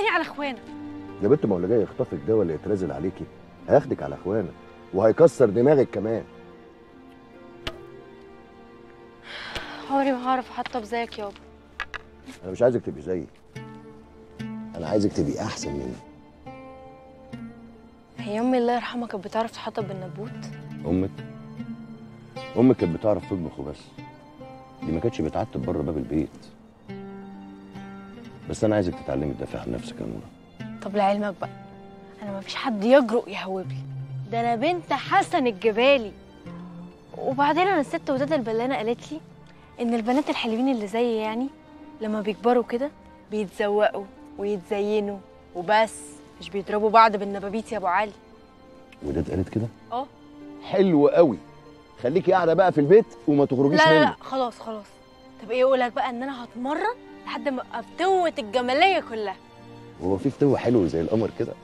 تدخلني على اخوانا يا بنت ما هو اللي جاي يخطفك ده ولا يترازل عليكي هياخدك على اخوانا وهيكسر دماغك كمان عمري ما هعرف احطب زيك يابا انا مش عايزك تبقي زيي انا عايزك تبقي احسن مني هي امي الله يرحمها كانت بتعرف تحطب بالنبوت امك امك كانت بتعرف تطبخ وبس دي ما كانتش بتعتب بره باب البيت بس انا عايزك تتعلمي تدافع عن نفسك يا نوره طب لعلمك بقى انا ما فيش حد يجرؤ يهوب لي ده انا بنت حسن الجبالي وبعدين انا الست وداد البلانه قالت لي ان البنات الحلوين اللي زيي يعني لما بيكبروا كده بيتزوقوا ويتزينوا وبس مش بيضربوا بعض بالنبابيت يا ابو علي وده اتقالت كده اه حلو قوي خليكي قاعده بقى في البيت وما لا تخرجيش لا منه لا خلاص خلاص طب ايه اقولك بقى ان انا هتمرن لحد ما ابقى فتوة الجماليه كلها هو في فتوه حلو زي القمر كده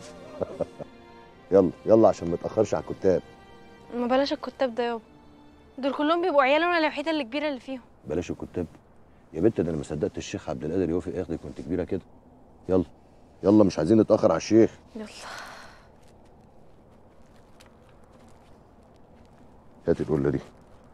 يلا يلا عشان ما تاخرش على الكتاب ما بلاش الكتاب ده يابا دول كلهم بيبقوا عيال وانا الوحيده اللي كبيره اللي فيهم بلاش الكتاب يا بنت ده انا ما صدقت الشيخ عبد القادر يوافق ياخدك وانت كبيره كده يلا يلا مش عايزين نتاخر على الشيخ يلا هات القله دي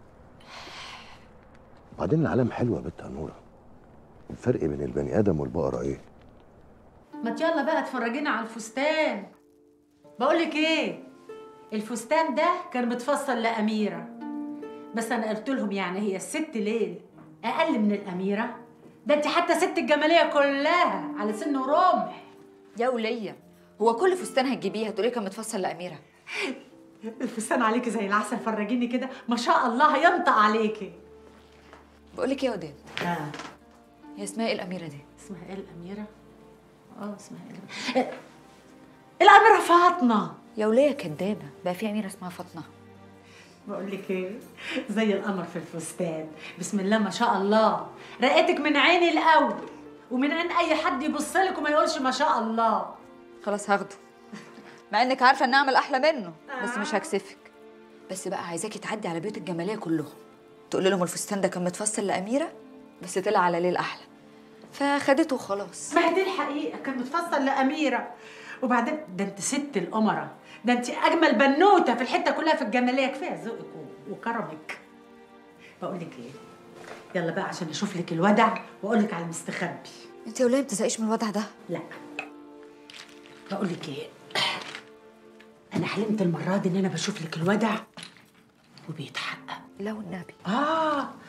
وبعدين العالم حلو يا بنت نوره الفرق بين البني ادم والبقره ايه ما يلا بقى اتفرجينا على الفستان بقولك ايه الفستان ده كان متفصل لأميرة بس أنا قلت لهم يعني هي الست ليل أقل من الأميرة ده أنت حتى ست الجمالية كلها على سن ورمح يا ولية هو كل فستان هتجيبيه هتقولي كان متفصل لأميرة الفستان عليكي زي العسل فرجيني كده ما شاء الله هينطق عليكي بقول لك يا وداد آه. هي اسمها ايه الأميرة دي؟ اسمها ايه الأميرة؟ اه اسمها ايه الأميرة؟ الأميرة فاطمة يا ولية كدابة بقى في أميرة اسمها فاطمة بقول لك ايه زي القمر في الفستان بسم الله ما شاء الله رقتك من عيني الاول ومن عين اي حد يبص لك وما يقولش ما شاء الله خلاص هاخده مع انك عارفة ان اعمل احلى منه بس مش هكسفك بس بقى عايزاكي تعدي على بيوت الجمالية كلهم تقول لهم الفستان ده كان متفصل لأميرة بس طلع على ليل أحلى فخدته وخلاص ما هي دي الحقيقه كان متفصل لاميره وبعدين ده انت ست الامراء ده انت اجمل بنوته في الحته كلها في الجماليه كفايه ذوقك و- وكرمك بقول لك ايه يلا بقى عشان اشوف لك الودع واقول لك على المستخبي انت يا ولية ما بتزهقيش من الوضع ده لا بقول لك ايه انا حلمت المره دي ان انا بشوف لك الودع وبيتحقق لا والنبي اه